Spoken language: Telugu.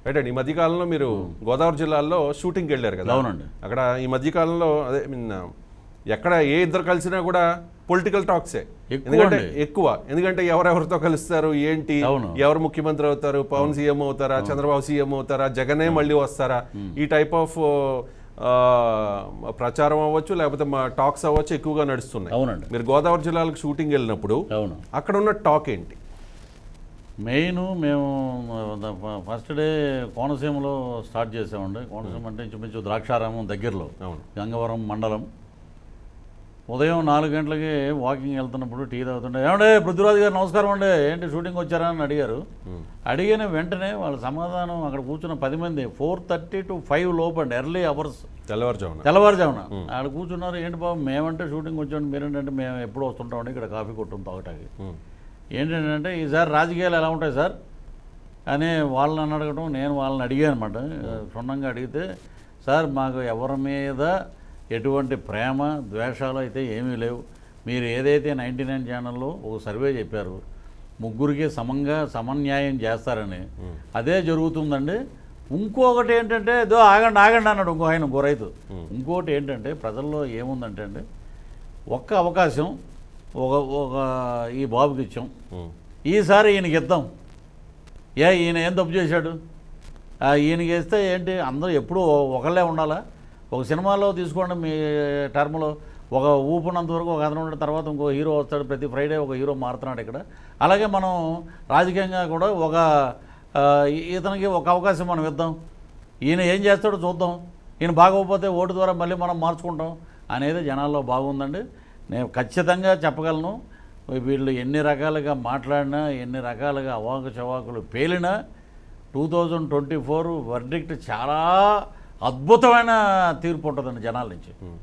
రైట్ అండి ఈ మధ్యకాలంలో మీరు గోదావరి జిల్లాలో షూటింగ్కి వెళ్ళారు కదా అవునండి. అక్కడ ఈ మధ్యకాలంలో అదే మీన్ ఎక్కడ ఏ ఇద్దరు కలిసినా కూడా పొలిటికల్ టాక్సే ఎక్కువ ఎందుకంటే అండి. ఎక్కువ ఎందుకంటే ఎవరెవరితో కలుస్తారు ఏంటి అవును. ఎవరు ముఖ్యమంత్రి అవుతారు పవన్ సీఎం అవుతారా చంద్రబాబు సీఎం అవుతారా జగనే మళ్ళీ వస్తారా ఈ టైప్ ఆఫ్ ప్రచారం అవ్వచ్చు లేకపోతే మా టాక్స్ అవ్వచ్చు ఎక్కువగా నడుస్తున్నాయి అవునండి మీరు గోదావరి జిల్లాలకు షూటింగ్ వెళ్ళినప్పుడు అవును అక్కడ ఉన్న టాక్ ఏంటి మెయిన్ మేము ఫస్ట్ డే కోనసీమలో స్టార్ట్ చేసామండి కోనసీమ అంటే ఇంచుమించు ద్రాక్షారామం దగ్గరలో అవును గంగవరం మండలం ఉదయం నాలుగు గంటలకి వాకింగ్ వెళ్తున్నప్పుడు టీ తాగుతుంటే ఏమండే పృథ్వీరాజు గారు నమస్కారం అండి ఏంటి షూటింగ్ వచ్చారా అని అడిగారు అడిగిన వెంటనే వాళ్ళ సమాధానం అక్కడ కూర్చున్న పది మంది ఫోర్ థర్టీ టు ఫైవ్ లోపు అండి ఎర్లీ అవర్స్ తెల్లవారుజామున తెల్లవారుజామున ఆడ కూర్చున్నారు ఏంటి బాబు మేమంటే షూటింగ్ వచ్చాము మీరేంటంటే మేము ఎప్పుడు వస్తుంటామండి ఇక్కడ కాఫీ కొట్టుకుని తాగటానికి ఉమ్. ఏంటంటే ఈసారి రాజకీయాలు ఎలా ఉంటాయి సార్ అని వాళ్ళని అడగటం నేను వాళ్ళని అడిగాను అనమాట క్షుణ్ణంగా అడిగితే సార్ మాకు ఎవరి మీద ఎటువంటి ప్రేమ ద్వేషాలు అయితే ఏమీ లేవు మీరు ఏదైతే నైంటీ నైన్ ఛానల్లో ఒక సర్వే చెప్పారు ముగ్గురికి సమంగా సమన్యాయం చేస్తారని అదే జరుగుతుందండి ఇంకొకటి ఏంటంటే ఏదో ఆగండి ఆగండి అన్నాడు ఇంకో ఆయన ఇంకో రైతు ఇంకోటి ఏంటంటే ప్రజల్లో ఏముందంటే అండి ఒక్క అవకాశం ఒక ఒక ఈ బాబుకి ఇచ్చాం ఉమ్. ఈసారి ఈయనకి ఇద్దాం ఏ ఈయన ఏం తప్పు చేశాడు ఆ, ఈయనకి ఇస్తే ఏంటి అందరూ ఎప్పుడూ ఒకళ్ళే ఉండాలా ఒక సినిమాలో తీసుకోండి మీ టర్మ్లో ఒక ఊపునంత వరకు ఒక అతను ఉన్న తర్వాత ఇంకో హీరో వస్తాడు ప్రతి ఫ్రైడే ఒక హీరో మారుతున్నాడు ఇక్కడ అలాగే మనం రాజకీయంగా కూడా ఒక ఆ, ఈ- ఇతనికి ఒక అవకాశం మనం ఇద్దాం ఈయన ఏం చేస్తాడో చూద్దాం ఈయన బాగోకపోతే ఓటు ద్వారా మళ్ళీ మనం మార్చుకుంటాం అనేది జనాల్లో బాగుందండి నేను ఖచ్చితంగా చెప్పగలను వీళ్ళు ఎన్ని రకాలుగా మాట్లాడినా ఎన్ని రకాలుగా అవాకు చవాకులు పేలినా two thousand twenty four verdict చాలా అద్భుతమైన తీర్పు ఉంటుందండి జనాల నుంచి